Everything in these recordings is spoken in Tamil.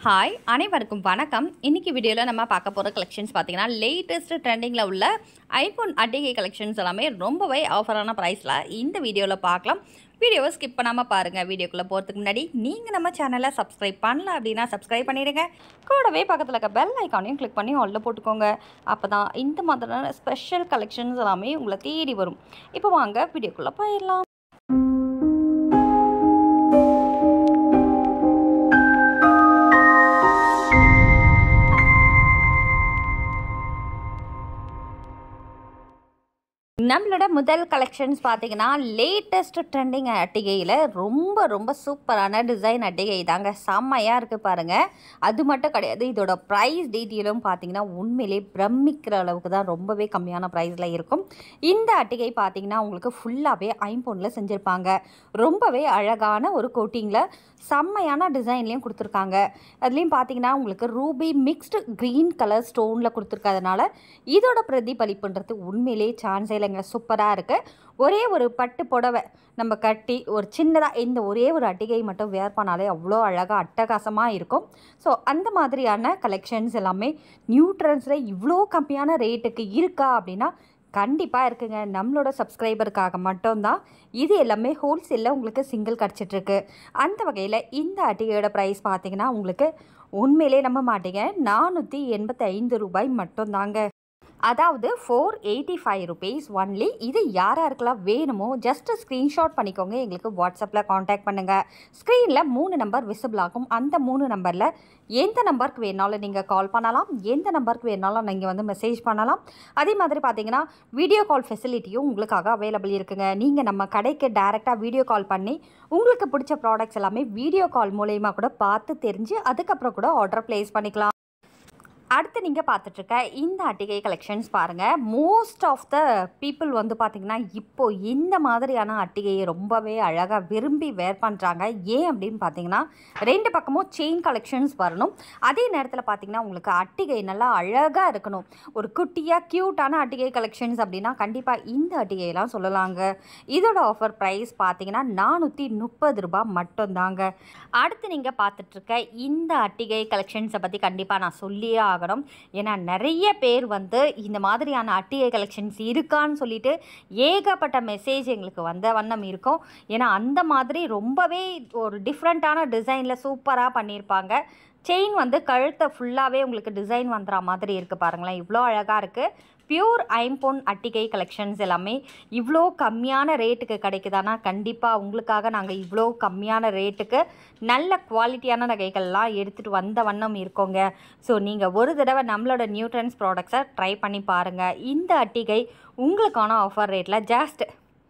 ஹாய் அனைவருக்கும் வணக்கம் இன்னைக்கு வீடியோவில் நம்ம பார்க்க போகிற கலெக்ஷன்ஸ் பார்த்தீங்கன்னா லேட்டஸ்ட் ட்ரெண்டிங்கில் உள்ள ஐஃபோன் அட்டிகை கலெக்ஷன்ஸ் எல்லாமே ரொம்பவே ஆஃபரான ப்ரைஸில் இந்த வீடியோவில் பார்க்கலாம் வீடியோவை ஸ்கிப் பண்ணாமல் பாருங்கள் வீடியோக்குள்ளே போகிறதுக்கு முன்னாடி நீங்கள் நம்ம சேனலை சப்ஸ்கிரைப் பண்ணல அப்படின்னா சப்ஸ்கிரைப் பண்ணிடுங்க கூடவே பக்கத்தில் இருக்க பெல் ஐக்கானையும் கிளிக் பண்ணி ஆல்ல போட்டுக்கோங்க அப்போ தான் இந்த மாதிரியான ஸ்பெஷல் கலெக்ஷன்ஸ் எல்லாமே உங்களை தேடி வரும் இப்போ வாங்க வீடியோக்குள்ளே போயிடலாம் நம்மளோட முதல் கலெக்ஷன்ஸ் பார்த்தீங்கன்னா லேட்டஸ்ட் ட்ரெண்டிங் அட்டிகையில் ரொம்ப ரொம்ப சூப்பரான டிசைன் அட்டிகை தாங்க செம்மையாக இருக்குது பாருங்கள் அது மட்டும் கிடையாது இதோட ப்ரைஸ் டீட்டெயிலும் பார்த்தீங்கன்னா உண்மையிலே பிரமிக்கிற அளவுக்கு தான் ரொம்பவே கம்மியான ப்ரைஸில் இருக்கும் இந்த அட்டிகை பார்த்தீங்கன்னா உங்களுக்கு ஃபுல்லாகவே ஐம்பொன்னில் செஞ்சுருப்பாங்க ரொம்பவே அழகான ஒரு கோட்டிங்கில் செம்மையான டிசைன்லேயும் கொடுத்துருக்காங்க அதுலேயும் பார்த்தீங்கன்னா உங்களுக்கு ரூபி மிக்ஸ்டு க்ரீன் கலர் ஸ்டோனில் கொடுத்துருக்கறதுனால இதோட பிரதிபலிப்புன்றது உண்மையிலே சான்ஸே இல்லைங்க சூப்பராக இருக்குது ஒரே ஒரு பட்டு புடவை நம்ம கட்டி ஒரு சின்னதாக இந்த ஒரே ஒரு அட்டிகை மட்டும் வேர் பண்ணாலே அவ்வளோ அழகாக அட்டகாசமாக இருக்கும் ஸோ அந்த மாதிரியான கலெக்ஷன்ஸ் எல்லாமே நியூட்ரன்ஸில் இவ்வளோ கம்மியான ரேட்டுக்கு இருக்கா அப்படின்னா கண்டிப்பாக இருக்குங்க நம்மளோட சப்ஸ்கிரைபருக்காக மட்டும்தான் இது எல்லாமே ஹோல்சேலில் உங்களுக்கு சிங்கிள் கிடச்சிட்ருக்கு அந்த வகையில் இந்த அட்டிகையோட ப்ரைஸ் பார்த்தீங்கன்னா உங்களுக்கு உண்மையிலே நம்ப மாட்டீங்க நானூற்றி எண்பத்தி ஐந்து ரூபாய் மட்டும்தாங்க அதாவது four eighty five rupees only இது யார் யாருக்கெல்லாம் வேணுமோ ஜஸ்ட் ஸ்க்ரீன்ஷாட் பண்ணிக்கோங்க எங்களுக்கு வாட்ஸ்அப்பில் காண்டாக்ட் பண்ணுங்கள் ஸ்க்ரீனில் மூணு நம்பர் விசிபிள் ஆகும் அந்த மூணு நம்பரில் எந்த நம்பருக்கு வேணாலும் நீங்கள் கால் பண்ணலாம் எந்த நம்பருக்கு வேணாலும் நீங்கள் வந்து மெசேஜ் பண்ணலாம் அதே மாதிரி பார்த்தீங்கன்னா வீடியோ கால் ஃபெசிலிட்டியும் உங்களுக்காக அவைலபிள் இருக்குங்க நீங்கள் நம்ம கடைக்கு டேரெக்டாக வீடியோ கால் பண்ணி உங்களுக்கு பிடிச்ச ப்ராடக்ட்ஸ் எல்லாமே வீடியோ கால் மூலயமா கூட பார்த்து தெரிஞ்சு அதுக்கப்புறம் கூட ஆர்டர் ப்ளேஸ் பண்ணிக்கலாம் அடுத்து நீங்கள் பார்த்துட்ருக்க இந்த அட்டிகை கலெக்ஷன்ஸ் பாருங்கள் மோஸ்ட் ஆஃப் த பீப்புள் வந்து பார்த்திங்கன்னா இப்போ இந்த மாதிரியான அட்டிகையை ரொம்பவே அழகாக விரும்பி வேர் பண்ணுறாங்க ஏன் அப்படின்னு பார்த்தீங்கன்னா ரெண்டு பக்கமும் செயின் கலெக்ஷன்ஸ் வரணும் அதே நேரத்தில் பார்த்திங்கன்னா உங்களுக்கு அட்டிகை நல்லா அழகாக இருக்கணும் ஒரு குட்டியாக க்யூட்டான அட்டிகை கலெக்ஷன்ஸ் அப்படின்னா கண்டிப்பாக இந்த அட்டிகையெல்லாம் சொல்லலாங்க இதோட ஆஃபர் ப்ரைஸ் பார்த்தீங்கன்னா நானூற்றி முப்பது ரூபாய் மட்டும்தாங்க அடுத்து நீங்கள் பார்த்துட்ருக்க இந்த அட்டிகை கலெக்ஷன்ஸை பற்றி கண்டிப்பாக நான் சொல்லியே ஆகணும் ஏன்னா நிறைய பேர் வந்து இந்த மாதிரியான அட்டிகை கலெக்ஷன்ஸ் இருக்கான்னு சொல்லிட்டு ஏகப்பட்ட மெசேஜ் எங்களுக்கு வந்த வண்ணம் இருக்கும் ஏன்னா அந்த மாதிரி ரொம்பவே ஒரு டிஃப்ரெண்ட்டான டிசைனில் சூப்பராக பண்ணியிருப்பாங்க செயின் வந்து கழுத்தை ஃபுல்லாகவே உங்களுக்கு டிசைன் வந்துற மாதிரி இருக்குது பாருங்களேன் இவ்வளோ அழகாக இருக்குது பியூர் ஐம்பொன் அட்டிகை கலெக்ஷன்ஸ் எல்லாமே இவ்வளோ கம்மியான ரேட்டுக்கு கிடைக்குதானா கண்டிப்பாக உங்களுக்காக நாங்கள் இவ்வளோ கம்மியான ரேட்டுக்கு நல்ல குவாலிட்டியான நகைகள்லாம் எடுத்துகிட்டு வந்த வண்ணம் இருக்கோங்க ஸோ நீங்கள் ஒரு தடவை நம்மளோட நியூட்ரன்ஸ் ப்ராடக்ட்ஸை ட்ரை பண்ணி பாருங்கள் இந்த அட்டிகை உங்களுக்கான ஆஃபர் ரேட்டில் just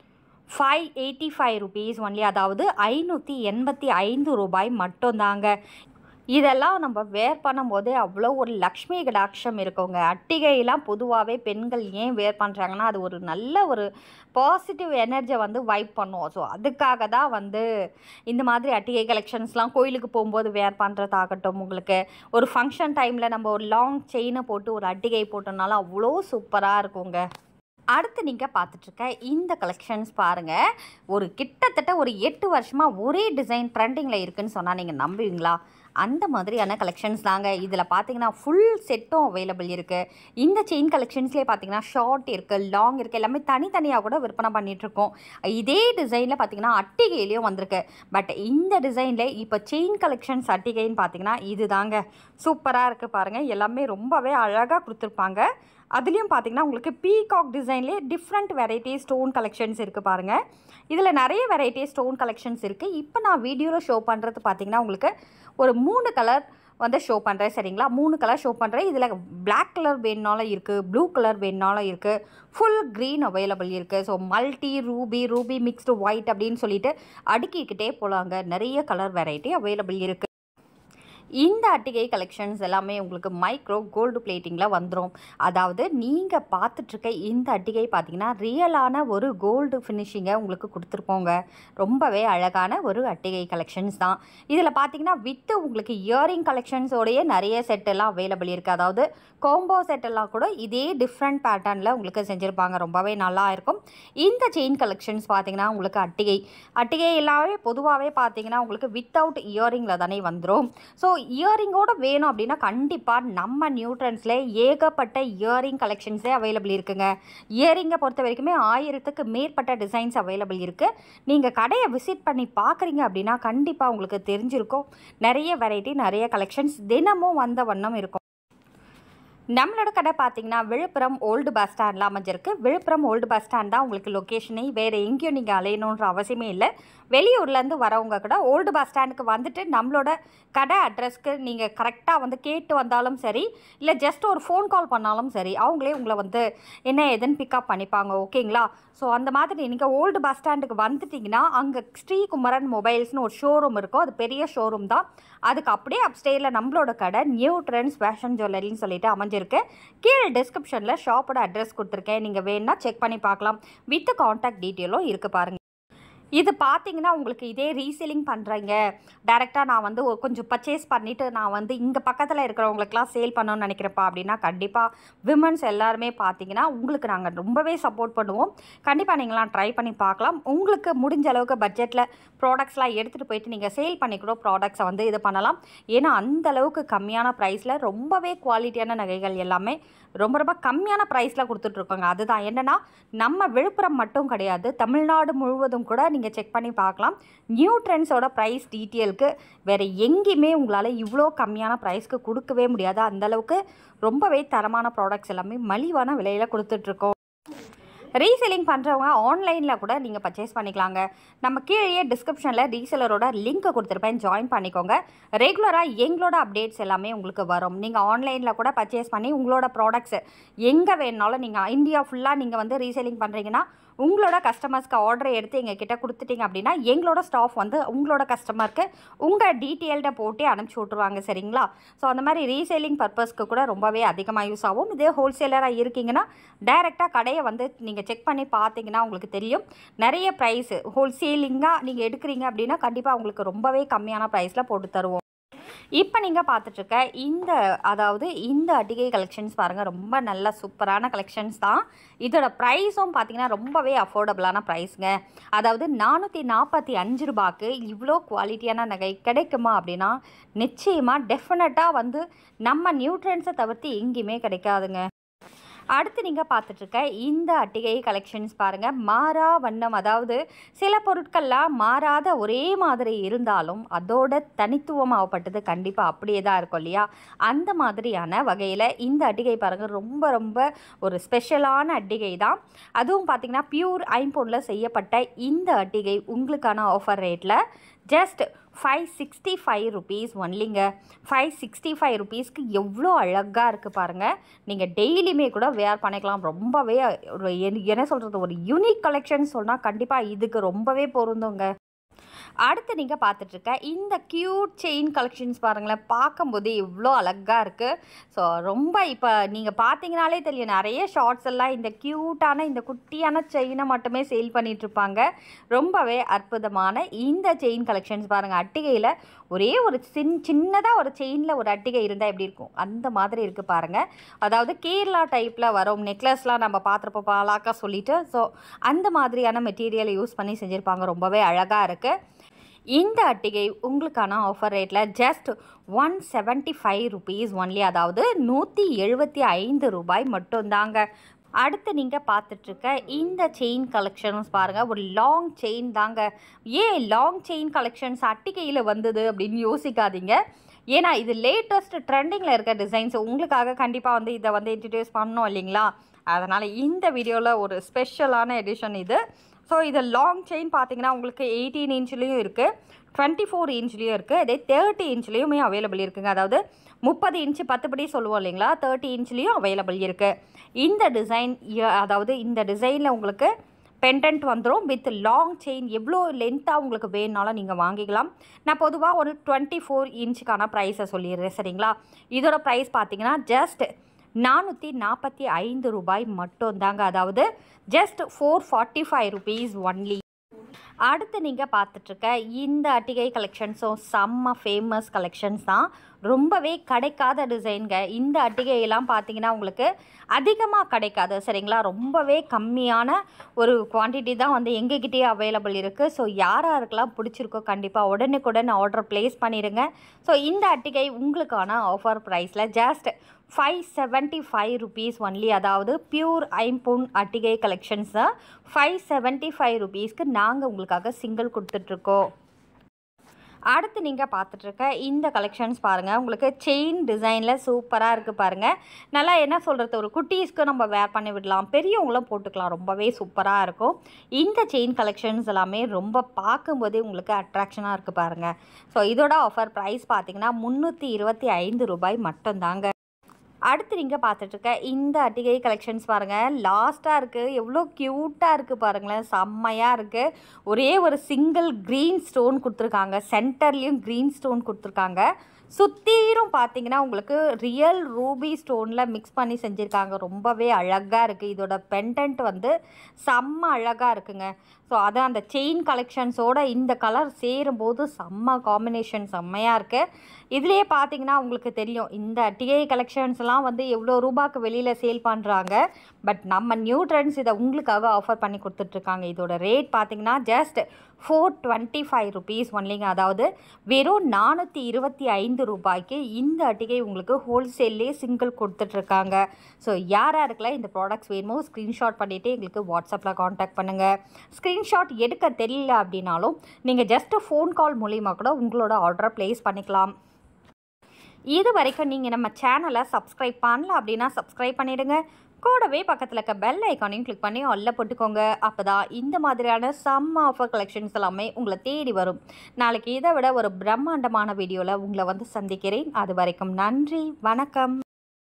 five eighty five rupees only அதாவது ஐநூற்றி எண்பத்தி ஐந்து ரூபாய் மட்டும்தாங்க இதெல்லாம் நம்ம வேர் பண்ணும்போதே அவ்வளோ ஒரு லக்ஷ்மி கடாட்சம் இருக்குங்க அட்டிகையெல்லாம் பொதுவாகவே பெண்கள் ஏன் வேர் பண்ணுறாங்கன்னா அது ஒரு நல்ல ஒரு பாசிட்டிவ் எனர்ஜியை வந்து வைப் பண்ணுவோம் ஸோ அதுக்காக தான் வந்து இந்த மாதிரி அட்டிகை கலெக்ஷன்ஸ்லாம் கோயிலுக்கு போகும்போது வேர் பண்ணுறதாகட்டும் உங்களுக்கு ஒரு ஃபங்க்ஷன் டைமில் நம்ம ஒரு லாங் செயினை போட்டு ஒரு அட்டிகை போட்டோம்னாலும் அவ்வளோ சூப்பராக இருக்குங்க அடுத்து நீங்கள் பார்த்துட்ருக்க இந்த கலெக்ஷன்ஸ் பாருங்கள் ஒரு கிட்டத்தட்ட ஒரு எட்டு வருஷமாக ஒரே டிசைன் ட்ரெண்டிங்கில் இருக்குன்னு சொன்னால் நீங்கள் நம்புவீங்களா அந்த மாதிரியான கலெக்ஷன்ஸ் தாங்க இதில் பார்த்தீங்கன்னா ஃபுல் செட்டும் அவைலபிள் இருக்குது இந்த செயின் கலெக்ஷன்ஸ்லேயே பார்த்தீங்கன்னா ஷார்ட் இருக்குது லாங் இருக்குது எல்லாமே தனித்தனியாக கூட விற்பனை பண்ணிகிட்ருக்கோம் இதே டிசைனில் பார்த்தீங்கன்னா அட்டிகையிலையும் வந்திருக்கு பட் இந்த டிசைனில் இப்போ செயின் கலெக்ஷன்ஸ் அட்டிகைன்னு பார்த்தீங்கன்னா இது தாங்க சூப்பராக இருக்குது பாருங்கள் எல்லாமே ரொம்பவே அழகாக கொடுத்துருப்பாங்க அதுலேயும் பார்த்தீங்கன்னா உங்களுக்கு பீகாக் டிசைன்லேயே டிஃப்ரெண்ட் வெரைட்டி ஸ்டோன் கலெக்ஷன்ஸ் இருக்குது பாருங்கள் இதில் நிறைய வெரைட்டி ஸ்டோன் கலெக்ஷன்ஸ் இருக்குது இப்போ நான் வீடியோவில் ஷோ பண்ணுறது பார்த்தீங்கன்னா உங்களுக்கு ஒரு மூணு கலர் வந்து ஷோ பண்ணுறேன் சரிங்களா மூணு கலர் ஷோ பண்ணுறேன் இதில் பிளாக் கலர் வேணுனாலும் இருக்குது ப்ளூ கலர் வேணுனாலும் இருக்குது ஃபுல் க்ரீன் அவைலபிள் இருக்குது so multi ruby ruby mixed white அப்படின்னு சொல்லிட்டு அடுக்கிக்கிட்டே போகலாங்க நிறைய கலர் வெரைட்டி அவைலபிள் இருக்குது இந்த அட்டிகை கலெக்ஷன்ஸ் எல்லாமே உங்களுக்கு மைக்ரோ கோல்டு பிளேட்டிங்கில் வந்துடும் அதாவது நீங்கள் பார்த்துட்ருக்க இந்த அட்டிகை பார்த்தீங்கன்னா ரியலான ஒரு கோல்டு ஃபினிஷிங்கை உங்களுக்கு கொடுத்துருப்போங்க ரொம்பவே அழகான ஒரு அட்டிகை கலெக்ஷன்ஸ் தான் இதில் பார்த்தீங்கன்னா வித்து உங்களுக்கு இயரிங் கலெக்ஷன்ஸோடையே நிறைய செட் எல்லாம் அவைலபிள் இருக்குது அதாவது கோம்போ செட் எல்லாம் கூட இதே டிஃப்ரெண்ட் பேட்டர்னில் உங்களுக்கு செஞ்சுருப்பாங்க ரொம்பவே நல்லா இருக்கும் இந்த செயின் கலெக்ஷன்ஸ் பார்த்தீங்கன்னா உங்களுக்கு அட்டிகை அட்டிகை எல்லாமே பொதுவாகவே பார்த்தீங்கன்னா உங்களுக்கு வித்தவுட் இயரிங்கில் தானே வந்துடும் ஸோ இயரிங்கோட வேணும் அப்படின்னா கண்டிப்பாக நம்ம நியூட்ரன்ஸில் ஏகப்பட்ட இயரிங் கலெக்ஷன்ஸே அவைலபிள் இருக்குங்க இயரிங்கை பொறுத்த வரைக்குமே ஆயிரத்துக்கு மேற்பட்ட டிசைன்ஸ் அவைலபிள் இருக்குது நீங்கள் கடையை விசிட் பண்ணி பார்க்குறீங்க அப்படின்னா கண்டிப்பாக உங்களுக்கு தெரிஞ்சிருக்கும் நிறைய வெரைட்டி நிறைய கலெக்ஷன்ஸ் தினமும் வந்த வண்ணம் இருக்கும் நம்மளோட கடை பார்த்தீங்கன்னா விழுப்புரம் ஓல்டு பஸ் ஸ்டாண்டில் அமைஞ்சிருக்கு விழுப்புரம் ஓல்டு பஸ் ஸ்டாண்ட் தான் உங்களுக்கு லொக்கேஷனே வேறு எங்கேயும் நீங்கள் அலையணுன்ற அவசியமே இல்லை வெளியூர்லேருந்து வரவங்க கூட ஓல்டு பஸ் ஸ்டாண்டுக்கு வந்துட்டு நம்மளோட கடை அட்ரஸ்க்கு நீங்கள் கரெக்டாக வந்து கேட்டு வந்தாலும் சரி இல்லை ஜஸ்ட் ஒரு ஃபோன் கால் பண்ணாலும் சரி அவங்களே உங்களை வந்து என்ன ஏதுன்னு பிக்கப் பண்ணிப்பாங்க ஓகேங்களா ஸோ அந்த மாதிரி நீங்கள் ஓல்டு பஸ் ஸ்டாண்டுக்கு வந்துட்டிங்கன்னா அங்கே ஸ்ரீகுமரன் மொபைல்ஸ்னு ஒரு ஷோரூம் இருக்கும் அது பெரிய ஷோரூம் தான் அதுக்கு அப்படியே அப்ஸ்டேயில் நம்மளோட கடை நியூ ட்ரெண்ட்ஸ் ஃபேஷன் ஜுவல்லரின்னு சொல்லிட்டு அமைஞ்சிருக்கு கீழே டிஸ்கிரிப்ஷனில் ஷாப்போட அட்ரஸ் கொடுத்துருக்கேன் நீங்கள் வேணுன்னா செக் பண்ணி பார்க்கலாம் வித் காண்டாக்ட் டீட்டெயிலும் இருக்குது பாருங்கள் இது பார்த்தீங்கன்னா உங்களுக்கு இதே ரீசேலிங் பண்ணுறீங்க டேரெக்டாக நான் வந்து ஒரு கொஞ்சம் பர்ச்சேஸ் பண்ணிவிட்டு நான் வந்து இங்கே பக்கத்தில் இருக்கிறவங்களுக்குலாம் சேல் பண்ணணும்னு நினைக்கிறப்பா அப்படின்னா கண்டிப்பாக விமன்ஸ் எல்லாருமே பார்த்தீங்கன்னா உங்களுக்கு நாங்கள் ரொம்பவே சப்போர்ட் பண்ணுவோம் கண்டிப்பாக நீங்களாம் ட்ரை பண்ணி பார்க்கலாம் உங்களுக்கு முடிஞ்ச அளவுக்கு பட்ஜெட்டில் ப்ராடக்ட்ஸ்லாம் எடுத்துகிட்டு போயிட்டு நீங்கள் சேல் பண்ணி கூட ப்ராடக்ட்ஸை வந்து இது பண்ணலாம் ஏன்னா அந்த அளவுக்கு கம்மியான ப்ரைஸில் ரொம்பவே குவாலிட்டியான நகைகள் எல்லாமே ரொம்ப ரொம்ப கம்மியான ப்ரைஸில் கொடுத்துட்ருக்கோங்க அதுதான் என்னென்னா நம்ம விழுப்புரம் மட்டும் கிடையாது தமிழ்நாடு முழுவதும் கூட நீங்கள் செக் பண்ணி பார்க்கலாம் நியூ ட்ரெண்ட்ஸோட ப்ரைஸ் டீட்டெயிலுக்கு வேறு எங்கேயுமே உங்களால் இவ்வளோ கம்மியான ப்ரைஸ்க்கு கொடுக்கவே முடியாது அந்தளவுக்கு ரொம்பவே தரமான ப்ராடக்ட்ஸ் எல்லாமே மலிவான விலையில் கொடுத்துட்ருக்கோம் ரீசெல்லிங் பண்ணுறவங்க ஆன்லைனில் கூட நீங்கள் பர்ச்சேஸ் பண்ணிக்கலாங்க நம்ம கீழே டிஸ்கிரிப்ஷனில் ரீசெலரோட லிங்க்கை கொடுத்துருப்பேன் ஜாயின் பண்ணிக்கோங்க ரெகுலராக எங்களோட அப்டேட்ஸ் எல்லாமே உங்களுக்கு வரும் நீங்கள் ஆன்லைனில் கூட பர்ச்சேஸ் பண்ணி உங்களோட ப்ராடக்ட்ஸ் எங்கே வேணுனாலும் நீங்கள் இந்தியா ஃபுல்லாக நீங்கள் வந்து ரீசெல்லிங் பண்ணுறீங்கன்னா உங்களோட கஸ்டமர்ஸ்க்கு ஆர்டர் எடுத்து எங்கள் கிட்ட கொடுத்துட்டீங்க அப்படின்னா எங்களோட ஸ்டாஃப் வந்து உங்களோட கஸ்டமருக்கு உங்கள் டீட்டெயில்ட போட்டு அனுப்பிச்சி விட்ருவாங்க சரிங்களா ஸோ அந்த மாதிரி ரீசேலிங் பர்பஸ்க்கு கூட ரொம்பவே அதிகமாக யூஸ் ஆகும் இதே ஹோல்சேலராக இருக்கீங்கன்னா டைரெக்டாக கடையை வந்து நீங்கள் செக் பண்ணி பார்த்தீங்கன்னா உங்களுக்கு தெரியும் நிறைய ப்ரைஸு ஹோல்சேலிங்காக நீங்கள் எடுக்கிறீங்க அப்படின்னா கண்டிப்பாக உங்களுக்கு ரொம்பவே கம்மியான ப்ரைஸில் போட்டு தருவோம் இப்போ நீங்கள் பார்த்துட்ருக்க இந்த அதாவது இந்த அட்டிகை கலெக்ஷன்ஸ் பாருங்கள் ரொம்ப நல்ல சூப்பரான கலெக்ஷன்ஸ் தான் இதோட ப்ரைஸும் பார்த்தீங்கன்னா ரொம்பவே அஃபோர்டபுளான ப்ரைஸுங்க அதாவது நானூற்றி நாற்பத்தி அஞ்சு ரூபாய்க்கு இவ்வளோ குவாலிட்டியான நகை கிடைக்குமா அப்படின்னா நிச்சயமாக டெஃபினட்டாக வந்து நம்ம நியூட்ரன்ஸை தவிர்த்து எங்கேயுமே கிடைக்காதுங்க அடுத்து நீங்கள் பார்த்துட்ருக்க இந்த அட்டிகை கலெக்ஷன்ஸ் பாருங்கள் மாறா வண்ணம் அதாவது சில பொருட்கள்லாம் மாறாத ஒரே மாதிரி இருந்தாலும் அதோட தனித்துவமாகப்பட்டது கண்டிப்பாக அப்படியே தான் இருக்கும் இல்லையா அந்த மாதிரியான வகையில் இந்த அட்டிகை பாருங்கள் ரொம்ப ரொம்ப ஒரு ஸ்பெஷலான அட்டிகை தான் அதுவும் பார்த்திங்கன்னா பியூர் ஐம்பொன்னில் செய்யப்பட்ட இந்த அட்டிகை உங்களுக்கான ஆஃபர் ரேட்டில் just five sixty five rupees ஒன்லிங்க ஃபைவ் சிக்ஸ்டி ஃபைவ் ருபீஸ்க்கு எவ்வளோ அழகாக இருக்குது பாருங்கள் நீங்கள் டெய்லியுமே கூட வேர் பண்ணிக்கலாம் ரொம்பவே ஒரு என்ன- என்ன சொல்கிறது ஒரு யூனிக் கலெக்ஷன் சொன்னால் கண்டிப்பாக இதுக்கு ரொம்பவே பொருந்துங்க அடுத்து நீங்கள் பார்த்துட்ருக்க இந்த க்யூட் செயின் கலெக்ஷன்ஸ் பாருங்களேன் பார்க்கும்போது எவ்வளோ அழகாக இருக்குது ஸோ ரொம்ப இப்போ நீங்கள் பார்த்தீங்கனாலே தெரியும் நிறைய ஷார்ட்ஸ் எல்லாம் இந்த க்யூட்டான இந்த குட்டியான செயினை மட்டுமே சேல் பண்ணிகிட்ருப்பாங்க ரொம்பவே அற்புதமான இந்த செயின் கலெக்ஷன்ஸ் பாருங்கள் அட்டிகையில் ஒரே ஒரு சின் சின்னதாக ஒரு செயினில் ஒரு அட்டிகை இருந்தால் எப்படி இருக்கும் அந்த மாதிரி இருக்குது பாருங்கள் அதாவது கேரளா டைப்பில் வரும் நெக்லஸ்லாம் நம்ம பார்த்துருப்போம் பாலாக்கா சொல்லிட்டு ஸோ அந்த மாதிரியான மெட்டீரியலை யூஸ் பண்ணி செஞ்சுருப்பாங்க ரொம்பவே அழகாக இருக்குது இந்த அட்டிகை உங்களுக்கான ஆஃபர் ரேட்டில் just one seventy five rupees only அதாவது நூற்றி எழுபத்தி ஐந்து ரூபாய் மட்டும்தாங்க அடுத்து நீங்கள் பார்த்துட்ருக்க இந்த செயின் கலெக்ஷன்ஸ் பாருங்கள் ஒரு லாங் செயின் தாங்க ஏன் லாங் செயின் கலெக்ஷன்ஸ் அட்டிகையில் வந்தது அப்படின்னு யோசிக்காதீங்க ஏன்னா இது லேட்டஸ்ட் ட்ரெண்டிங்கில் இருக்க டிசைன்ஸ் உங்களுக்காக கண்டிப்பாக வந்து இதை வந்து இன்ட்ரடியூஸ் பண்ணோம் இல்லைங்களா அதனால் இந்த வீடியோவில் ஒரு ஸ்பெஷலான எடிஷன் இது ஸோ இது லாங் செயின் பார்த்தீங்கன்னா உங்களுக்கு எயிட்டீன் இன்ச்லேயும் இருக்குது டுவெண்ட்டி ஃபோர் இன்ச்லேயும் இருக்குது அதே தேர்ட்டி இன்ச்லேயுமே அவைலபிள் இருக்குங்க அதாவது முப்பது இன்ச்சு பத்துப்படி சொல்லுவோம் இல்லைங்களா தேர்ட்டி இன்ச்லேயும் அவைலபிள் இருக்குது இந்த டிசைன் அதாவது இந்த டிசைனில் உங்களுக்கு பெண்டன்ட் வந்துடும் வித் லாங் செயின் எவ்வளோ லென்த்தாக உங்களுக்கு வேணுனாலும் நீங்கள் வாங்கிக்கலாம் நான் பொதுவாக ஒரு டுவெண்ட்டி ஃபோர் இன்ச்சுக்கான ப்ரைஸை சொல்லிடுறேன் சரிங்களா இதோட ப்ரைஸ் பார்த்தீங்கன்னா ஜஸ்ட் நானூற்றி நாற்பத்தி ஐந்து ரூபாய் மட்டும்தாங்க அதாவது just four forty five rupees only அடுத்து நீங்கள் பார்த்துட்ருக்க இந்த அட்டிகை கலெக்ஷன்ஸும் செம்ம ஃபேமஸ் கலெக்ஷன்ஸ் தான் ரொம்பவே கிடைக்காத டிசைன்க இந்த அட்டிகையெல்லாம் பார்த்தீங்கன்னா உங்களுக்கு அதிகமாக கிடைக்காது சரிங்களா ரொம்பவே கம்மியான ஒரு குவான்டிட்டி தான் வந்து எங்ககிட்டயே அவைலபிள் இருக்குது ஸோ யார் யாருக்கெல்லாம் பிடிச்சிருக்கோ கண்டிப்பாக உடனுக்குடன் ஆர்டர் ப்ளேஸ் பண்ணிடுங்க ஸோ இந்த அட்டிகை உங்களுக்கான ஆஃபர் ப்ரைஸில் just five seventy five rupees only அதாவது பியூர் ஐம்பொன் அட்டிகை கலெக்ஷன்ஸ் தான் ஃபைவ் செவன்ட்டி ஃபைவ் ருபீஸ்க்கு நாங்கள் உங்களுக்காக சிங்கிள் கொடுத்துட்ருக்கோம் அடுத்து நீங்கள் பார்த்துட்ருக்க இந்த கலெக்ஷன்ஸ் பாருங்கள் உங்களுக்கு செயின் டிசைனில் சூப்பராக இருக்குது பாருங்கள் நல்லா என்ன சொல்கிறது ஒரு குட்டீஸ்க்கு நம்ம வேர் பண்ணி விடலாம் பெரியவங்களும் போட்டுக்கலாம் ரொம்பவே சூப்பராக இருக்கும் இந்த செயின் கலெக்ஷன்ஸ் எல்லாமே ரொம்ப பார்க்கும்போதே உங்களுக்கு அட்ராக்ஷனாக இருக்குது பாருங்கள் ஸோ இதோட ஆஃபர் ப்ரைஸ் பார்த்தீங்கன்னா முந்நூற்றி இருபத்தி ஐந்து ரூபாய் மட்டும்தாங்க அடுத்து நீங்கள் பார்த்துட்ருக்க இந்த அட்டிகை கலெக்ஷன்ஸ் பாருங்கள் லாஸ்ட்டாக இருக்குது எவ்வளோ க்யூட்டாக இருக்குது பாருங்களேன் செம்மையாக இருக்குது ஒரே ஒரு சிங்கிள் க்ரீன் ஸ்டோன் கொடுத்துருக்காங்க சென்டர்லேயும் க்ரீன் ஸ்டோன் கொடுத்துருக்காங்க சுத்தீரும் பார்த்தீங்கன்னா உங்களுக்கு ரியல் ரூபி ஸ்டோனில் மிக்ஸ் பண்ணி செஞ்சுருக்காங்க ரொம்பவே அழகாக இருக்குது இதோட பெண்டன்ட் வந்து செம்ம அழகாக இருக்குங்க ஸோ அதான் அந்த செயின் கலெக்ஷன்ஸோட இந்த கலர் சேரும்போது செம்ம காம்பினேஷன் செம்மையாக இருக்குது இதுலேயே பார்த்தீங்கன்னா உங்களுக்கு தெரியும் இந்த டிஐ கலெக்ஷன்ஸ்லாம் வந்து எவ்வளோ ரூபாய்க்கு வெளியில் சேல் பண்ணுறாங்க பட் நம்ம நியூ ட்ரெண்ட்ஸ் இதை உங்களுக்காக ஆஃபர் பண்ணி கொடுத்துட்ருக்காங்க இதோட ரேட் பார்த்தீங்கன்னா just four twenty five rupees ஒன்லிங்க அதாவது வெறும் நானூற்றி இருபத்தி ஐந்து ரூபாய்க்கு இந்த அட்டிகை உங்களுக்கு ஹோல்சேல்லே சிங்கிள் கொடுத்துட்ருக்காங்க ஸோ யார் யாருக்கெல்லாம் இந்த ப்ராடக்ட்ஸ் வேணுமோ ஸ்க்ரீன்ஷாட் பண்ணிவிட்டு எங்களுக்கு வாட்ஸ்அப்பில் காண்டாக்ட் பண்ணுங்கள் ஸ்க்ரீன்ஷாட் எடுக்க தெரியல அப்படின்னாலும் நீங்கள் ஜஸ்ட்டு ஃபோன் கால் மூலிமா கூட உங்களோட ஆர்டரை ப்ளேஸ் பண்ணிக்கலாம் இது வரைக்கும் நீங்கள் நம்ம சேனலை சப்ஸ்கிரைப் பண்ணல அப்படின்னா சப்ஸ்கிரைப் பண்ணிவிடுங்க கூடவே பக்கத்தில் இருக்க பெல் ஐக்கானையும் கிளிக் பண்ணி ஒல்ல போட்டுக்கோங்க அப்போ தான் இந்த மாதிரியான செம்ம ஆஃபர் கலெக்ஷன்ஸ் எல்லாமே உங்களை தேடி வரும் நாளைக்கு இதை விட ஒரு பிரம்மாண்டமான வீடியோவில் உங்களை வந்து சந்திக்கிறேன் அது வரைக்கும் நன்றி வணக்கம்